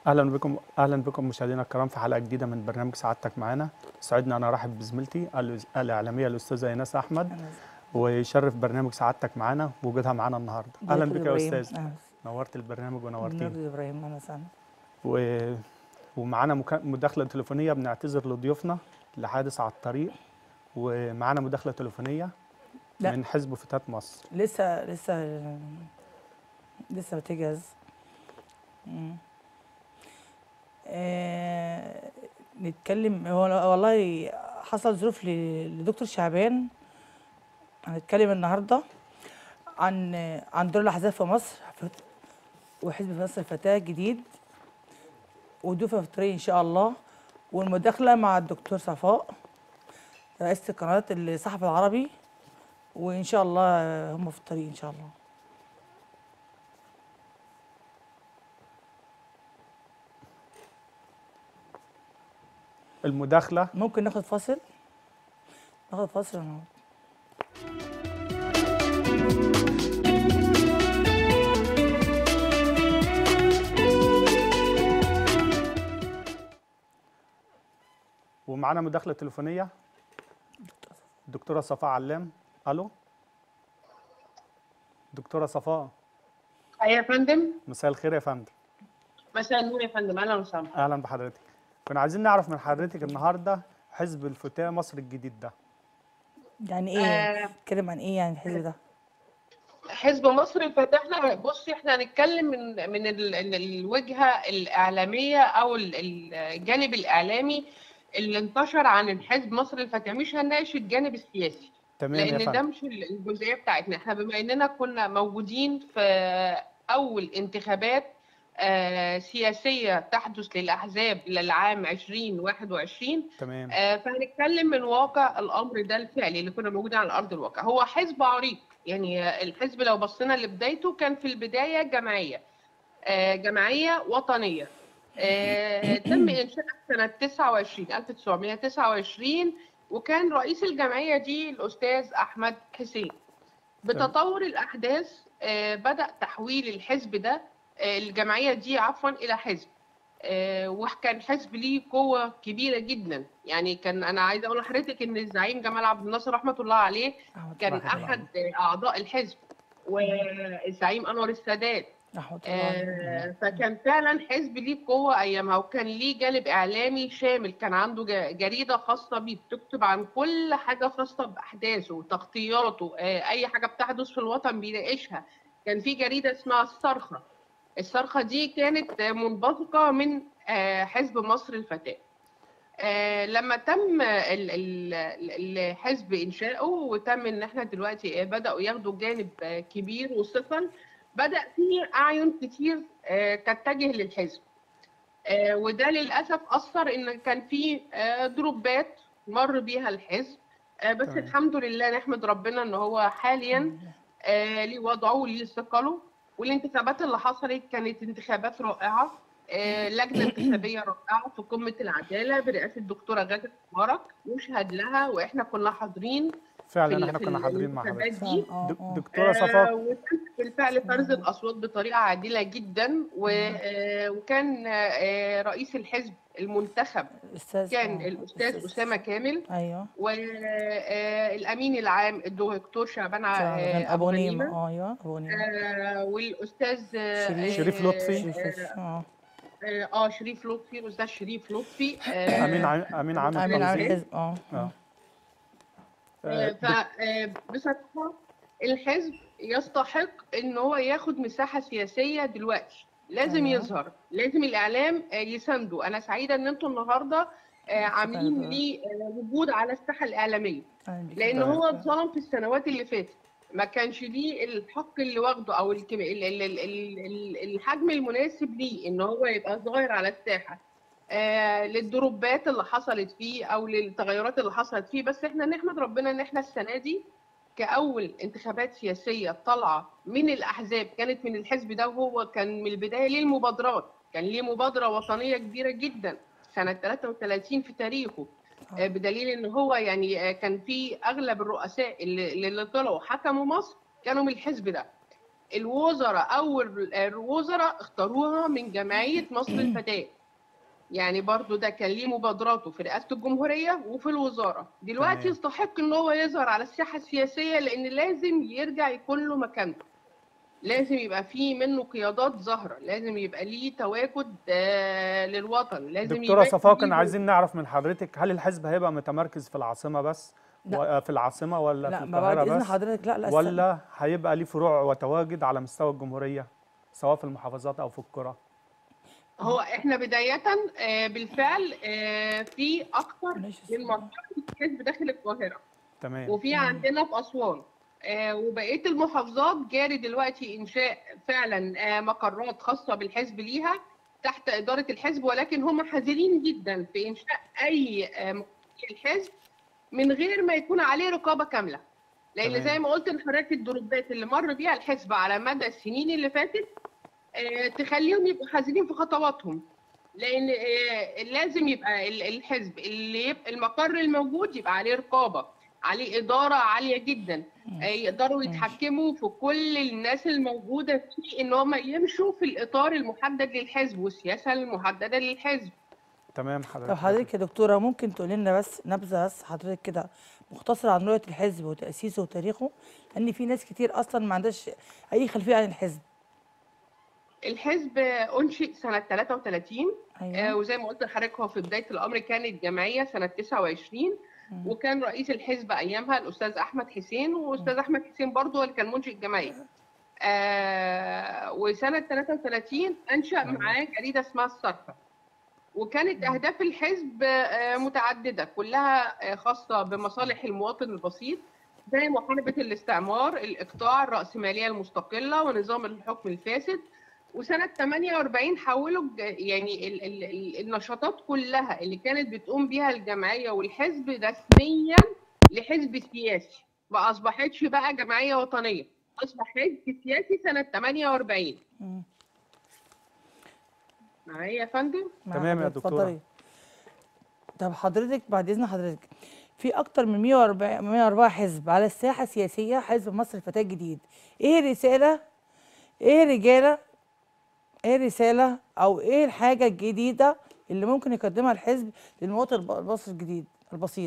اهلا بكم اهلا بكم مشاهدينا الكرام في حلقه جديده من برنامج سعادتك معانا سعدنا انا ارحب بزميلتي الأز- الاعلاميه الاستاذه ايناس احمد ويشرف برنامج سعادتك معانا وجودها معانا النهارده اهلا بك يا استاذ نورت البرنامج ونورتينا نورتي ابراهيم انا سنة و... ومعانا مكا... مداخله تليفونيه بنعتذر لضيوفنا لحادث على الطريق ومعانا مداخله تليفونيه لا. من حزب فتاة مصر لسه لسه لسه بتجهز مم. آه نتكلم هو والله حصل ظروف ل- لدكتور شعبان هنتكلم النهارده عن عن دور الاحزاب في مصر فت- وحزب مصر الفتاه الجديد ودوفة في الطريق ان شاء الله والمداخله مع الدكتور صفاء رئيسة قناة الصحفي العربي وان شاء الله هم في الطريق ان شاء الله المداخله ممكن ناخد فاصل ناخد فاصل ونعود ومعانا مداخله تليفونيه دكتوره صفاء علام الو دكتوره صفاء ايوه يا فندم مساء الخير يا فندم مساء النور يا فندم اهلا وسهلا اهلا بحضرتك كنا عايزين نعرف من حضرتك النهارده حزب الفتاة مصر الجديد ده يعني ايه آه. نتكلم عن ايه يعني الحزب ده حزب مصر الفتاه احنا بصي احنا هنتكلم من من ال- ال- الوجهه الاعلاميه او ال- ال- الجانب الاعلامي اللي انتشر عن الحزب مصر الفتاه مش هنناقش الجانب السياسي تمام يا لان ده فندم مش ال- الجزئيه بتاعتنا احنا بما اننا كنا موجودين في اول انتخابات آه، سياسيه تحدث للاحزاب للعام 2021 تمام آه، فهنتكلم من واقع الامر ده الفعلي اللي كنا موجودين على ارض الواقع هو حزب عريق يعني آه، الحزب لو بصينا لبدايته كان في البدايه جمعيه آه، جمعيه وطنيه آه، تم انشاء سنه 29 1929 وكان رئيس الجمعيه دي الاستاذ احمد حسين بتطور الاحداث آه، بدا تحويل الحزب ده آه، الجمعيه دي عفوا الى حزب آه، وكان حزب ليه قوة كبيرة جدا يعني كان أنا عايزة أقول لحضرتك إن الزعيم جمال عبد الناصر رحمة الله عليه رحمة كان الله عليه. أحد أعضاء الحزب والزعيم أنور السادات رحمة الله عليه. آه، فكان فعلا حزب ليه قوة أيامها وكان ليه جانب إعلامي شامل كان عنده ج- جريدة خاصة بيه بتكتب عن كل حاجة خاصة بأحداثه وتغطياته آه، أي حاجة بتحدث في الوطن بيناقشها كان في جريدة اسمها الصرخة الصرخة دي كانت آه، منبثقة من آه، حزب مصر الفتاة آه، لما تم ال- ال- ال- الحزب انشاؤه وتم ان احنا دلوقتي آه، بداوا ياخدوا جانب آه، كبير وثقل بدا في اعين كتير آه، تتجه للحزب آه، وده للاسف اثر ان كان في آه، دروبات مر بيها الحزب آه، بس تمام. الحمد لله نحمد ربنا ان هو حاليا آه، ليه وضعه وليه ثقله والانتخابات اللي حصلت كانت انتخابات رائعه آه، لجنه انتخابيه رائعه في قمه العداله برئاسه الدكتوره غاده مبارك يشهد لها واحنا كنا حاضرين في فعلا ال- احنا في كنا حاضرين مع الانتخابات حضرتك دي فعلا، آه، دك- آه. دكتوره آه، صفاء وتم بالفعل فرز الاصوات بطريقه عادله جدا و- آه، وكان آه، رئيس الحزب المنتخب استاذ كان آه، الاستاذ اسامه كامل ايوه والامين العام الدكتور شعبان ع- فعلا، كان آه، ابو نيم غنيمة. آه، ايوه ابو نيم آه، والاستاذ آه، شريف. شريف لطفي. شريف اه اه آه، شريف لطفي الاستاذ شريف لطفي آه، امين عام امين عام عامل على التنظيم الحزب اه اه آه، آه، دك- فبصراحه الحزب يستحق ان هو ياخد مساحه سياسيه دلوقتي لازم تمام. يظهر لازم الاعلام آه، يسانده انا سعيده ان انتم النهارده آه، عاملين شكراً. ليه آه، وجود على الساحه الاعلاميه أهلاً بك. لان تمام. هو اتظلم في السنوات اللي فاتت ما كانش ليه الحق اللي واخده او الكم... ال... ال... ال... ال... الحجم المناسب ليه ان هو يبقى ظاهر على الساحه آه للدروبات اللي حصلت فيه او للتغيرات اللي حصلت فيه بس احنا نحمد ربنا ان احنا السنه دي كاول انتخابات سياسيه طالعه من الاحزاب كانت من الحزب ده وهو كان من البدايه ليه المبادرات كان ليه مبادره وطنيه كبيره جدا سنه 33 في تاريخه آه، بدليل ان هو يعني آه، كان في اغلب الرؤساء اللي, اللي طلعوا حكموا مصر كانوا من الحزب ده الوزراء او ال- الوزراء اختاروها من جمعيه مصر الفتاه يعني برضو ده كان ليه مبادراته في رئاسه الجمهوريه وفي الوزاره دلوقتي تمام. يستحق ان هو يظهر على الساحه السياسيه لان لازم يرجع يكون له مكانته لازم يبقى فيه منه قيادات ظاهره لازم يبقى ليه تواجد آه، للوطن لازم دكتورة يبقى صفاء فيه كنا عايزين نعرف من حضرتك هل الحزب هيبقى متمركز في العاصمة بس لا. و- في العاصمة ولا لا في ما بعد القاهرة اذن بس حضرتك لا لا استنى. ولا هيبقى ليه فروع وتواجد على مستوى الجمهورية سواء في المحافظات أو في القرى هو احنا بداية آه، بالفعل آه، في أكثر ماشي من منطقة حزب داخل القاهرة تمام وفي عندنا في أسوان آه، وبقية المحافظات جاري دلوقتي إنشاء فعلا آه، مقرات خاصة بالحزب ليها تحت إدارة الحزب ولكن هم حذرين جدا في إنشاء أي آه، مقر الحزب من غير ما يكون عليه رقابة كاملة لأن تمام. زي ما قلت لحضرتك الدروبات اللي مر بيها الحزب على مدى السنين اللي فاتت آه، تخليهم يبقوا حذرين في خطواتهم لان آه، لازم يبقى ال- الحزب اللي يبقى المقر الموجود يبقى عليه رقابه عليه اداره عاليه جدا آه، يقدروا ماشي. يتحكموا في كل الناس الموجوده فيه ان هم يمشوا في الاطار المحدد للحزب والسياسه المحدده للحزب تمام حضرتك طب حضرتك يا دكتورة ممكن تقول لنا بس نبذة بس حضرتك كده مختصرة عن رؤية الحزب وتأسيسه وتاريخه لأن في ناس كتير أصلا ما عندهاش أي خلفية عن الحزب الحزب انشئ سنه 33 آه، أيوه وزي ما قلت لحضرتك هو في بدايه الامر كانت جمعيه سنه 29 مم. وكان رئيس الحزب ايامها الاستاذ احمد حسين واستاذ احمد حسين برضه هو اللي كان منشئ الجمعيه آه وسنه 33 انشا تمام. معاه جريده اسمها الصرفه وكانت اهداف الحزب آه متعدده كلها آه خاصه بمصالح المواطن البسيط زي محاربه الاستعمار الاقطاع الراسماليه المستقله ونظام الحكم الفاسد وسنه 48 حولوا الج- يعني ال ال ال النشاطات كلها اللي كانت بتقوم بيها الجمعيه والحزب رسميا لحزب سياسي ما اصبحتش بقى جمعيه وطنيه اصبح حزب سياسي سنه 48 مم. معايا يا فندم مع تمام يا حضرتك، دكتورة. اتفضلي. طب حضرتك بعد إذن حضرتك في أكتر من 104 104 حزب على الساحة السياسية حزب مصر الفتاة الجديد إيه الرسالة إيه الرجالة إيه الرسالة أو إيه الحاجة الجديدة اللي ممكن يقدمها الحزب للمواطن الب- المصري الجديد البسيط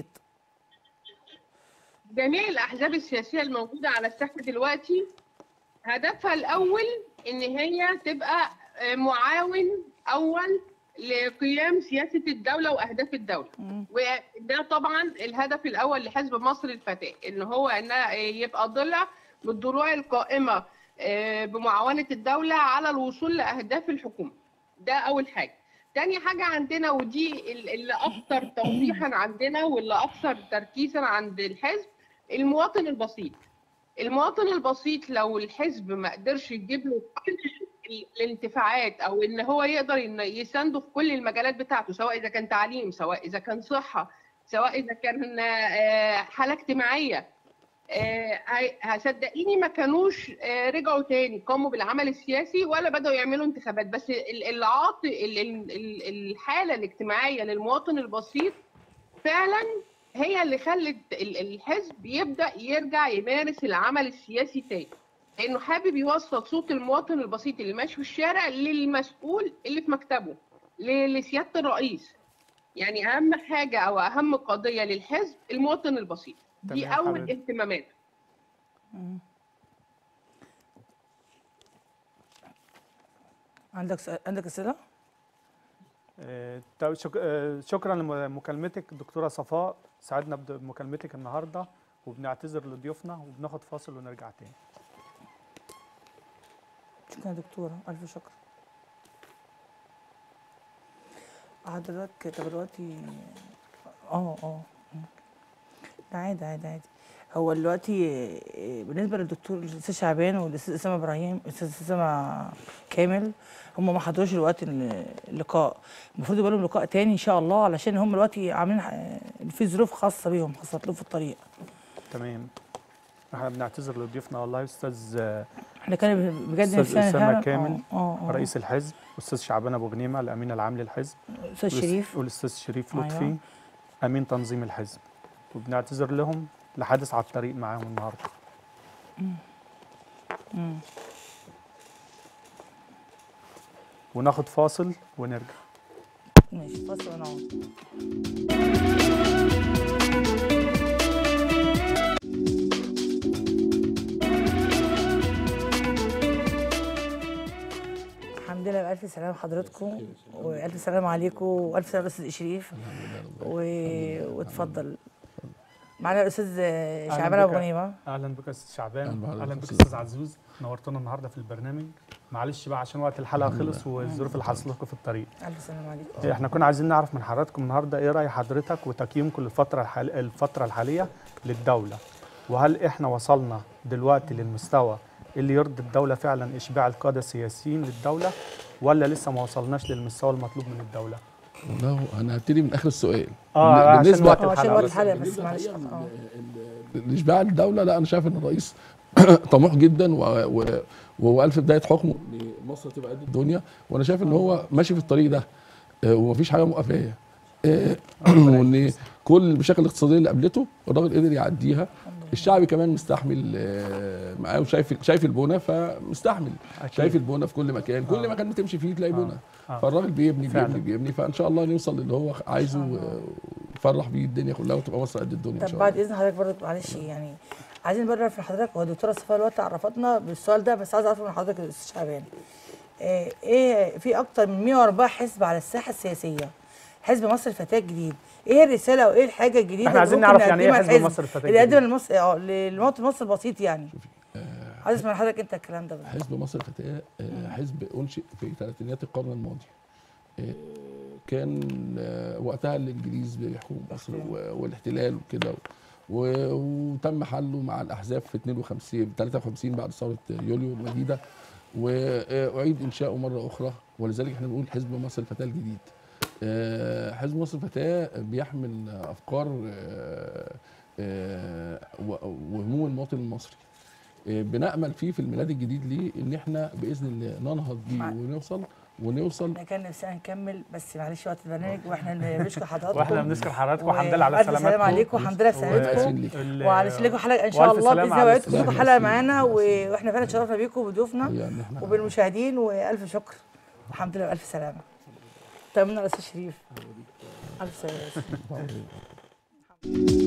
جميع الاحزاب السياسيه الموجوده على الساحه دلوقتي هدفها الاول ان هي تبقى آه، معاون اول لقيام سياسه الدوله واهداف الدوله مم. وده طبعا الهدف الاول لحزب مصر الفتاه ان هو ان يبقى ضلع من الضلوع القائمه آه، بمعاونه الدوله على الوصول لاهداف الحكومه ده اول حاجه تاني حاجه عندنا ودي ال- اللي اكثر توضيحا عندنا واللي اكثر تركيزا عند الحزب المواطن البسيط المواطن البسيط لو الحزب ما قدرش يجيب له كل ال- الانتفاعات او ان هو يقدر إن يسانده في كل المجالات بتاعته سواء اذا كان تعليم سواء اذا كان صحه سواء اذا كان آه، حاله اجتماعيه آه، هي- هصدقيني ما كانوش آه، رجعوا تاني قاموا بالعمل السياسي ولا بدأوا يعملوا انتخابات بس ال- العاط ال- ال- ال- الحالة الاجتماعية للمواطن البسيط فعلا هي اللي خلت ال- الحزب يبدأ يرجع يمارس العمل السياسي تاني لأنه حابب يوصل صوت المواطن البسيط اللي ماشي في الشارع للمسؤول اللي في مكتبه ل- لسيادة الرئيس يعني أهم حاجة أو أهم قضية للحزب المواطن البسيط دي تمام أول حضرتك. اهتمامات مم. عندك سؤال عندك أسئلة؟ آه، طب شك... آه، شكرا لمكالمتك دكتورة صفاء سعدنا بمكالمتك النهاردة وبنعتذر لضيوفنا وبناخد فاصل ونرجع تاني شكرا يا دكتورة ألف شكر حضرتك طب دلوقتي اه اه مم. لا عادي عادي عادي هو دلوقتي آه، بالنسبة للدكتور الأستاذ شعبان والأستاذ أسامة إبراهيم الأستاذ أسامة كامل هم ما حضروش الوقت ال- اللقاء المفروض يبقى لهم لقاء تاني إن شاء الله علشان هم دلوقتي عاملين آه، في ظروف خاصة بيهم حصلت لهم في الطريق تمام احنا بنعتذر لضيوفنا والله استاذ آه، احنا كان بجد أستاذ نفسنا أسامة فعلاً- كامل، اه اه رئيس الحزب استاذ شعبان ابو غنيمه الامين العام للحزب أستاذ شريف والاستاذ شريف أيوة. لطفي امين تنظيم الحزب وبنعتذر لهم لحادث على الطريق معاهم النهارده مم. وناخد فاصل ونرجع ماشي فاصل ونعود الحمد لله بألف سلامة حضراتكم وألف سلام عليكم وألف سلام أستاذ إشريف و... واتفضل معانا الأستاذ شعبان أبو بك. غنيمة اهلا بك يا استاذ شعبان أهلا بحضرتك اهلا يا بك أستاذ. استاذ عزوز نورتنا النهارده في البرنامج معلش بقى عشان وقت الحلقه خلص والظروف اللي حصلت لكم في الطريق ألف سلام عليكم احنا كنا عايزين نعرف من حضراتكم النهارده ايه راي حضرتك وتقييمكم للفتره الحال... الفتره الحاليه للدوله وهل احنا وصلنا دلوقتي للمستوى اللي يرضي الدوله فعلا اشباع القاده السياسيين للدوله ولا لسه ما وصلناش للمستوى المطلوب من الدوله والله انا هبتدي من اخر السؤال اه عشان بالنسبه وقت اه عشان الحلقه وقت بس. الحلقة بس بالنسبة معلش حقيقة اه ال- ال- الاشباع الدوله لا انا شايف ان الرئيس طموح جدا و- و- وهو قال في بدايه حكمه ان مصر تبقى قد الدنيا وانا شايف ان هو ماشي في الطريق ده آه، ومفيش حاجه موقفاه آه، وان كل المشاكل الاقتصاديه اللي قابلته الراجل قدر يعديها الشعب كمان مستحمل آه، معاه وشايف شايف البونه فمستحمل أكيد. شايف البونه في كل مكان كل آه. مكان بتمشي فيه تلاقي آه. بونه آه. فالراجل بيبني فعلا. بيبني بيبني فان شاء الله نوصل للي هو عايزه و- ويفرح بيه الدنيا كلها وتبقى مصر قد الدنيا ان طب شاء بعد الله اذن حضرتك برضه معلش يعني عايزين بره في حضرتك هو الدكتوره صفاء الوقت عرفتنا بالسؤال ده بس عايز اعرف من حضرتك يا استاذ شعبان ايه, إيه في اكتر من 104 حزب على الساحه السياسيه حزب مصر الفتاه الجديد ايه الرساله وايه الحاجه الجديده احنا عايزين اللي ممكن نعرف يعني ايه نقدمها حزب الحزب مصر الفتاه اللي يقدم الجديد لمصر اه للمواطن المصري البسيط يعني عايز اسمع من حضرتك انت الكلام ده بقى. حزب مصر الفتاة آه، حزب أنشئ في ثلاثينيات القرن الماضي آه، كان آه، وقتها الإنجليز بيحكموا مصر و- والاحتلال وكده و- وتم حله مع الأحزاب في 52 53 بعد ثورة يوليو المجيدة وأعيد إنشاؤه مرة أخرى ولذلك احنا بنقول حزب مصر الفتاة الجديد آه، حزب مصر الفتاة بيحمل أفكار آه، آه، و- وهموم المواطن المصري آه، بنأمل فيه في الميلاد الجديد ليه ان احنا باذن الله ننهض بيه مع- ونوصل ونوصل احنا كان نفسنا نكمل بس معلش وقت البرنامج واحنا اللي بنشكر حضراتكم واحنا بنشكر حضراتكم و- والحمد لله على وألف سلامتكم سلام عليكم والحمد لله على سلامتكم وآسفين ليك. ال- وعلى لكم حلقه ان شاء وألف الله سلامة باذن على الله وعدتكم لكم السلامة. حلقه معانا و- واحنا فعلا اتشرفنا بيكم وبضيوفنا يعني احنا وبالمشاهدين والف شكر الحمد لله والف سلامه تمنى على استاذ شريف الف سلامه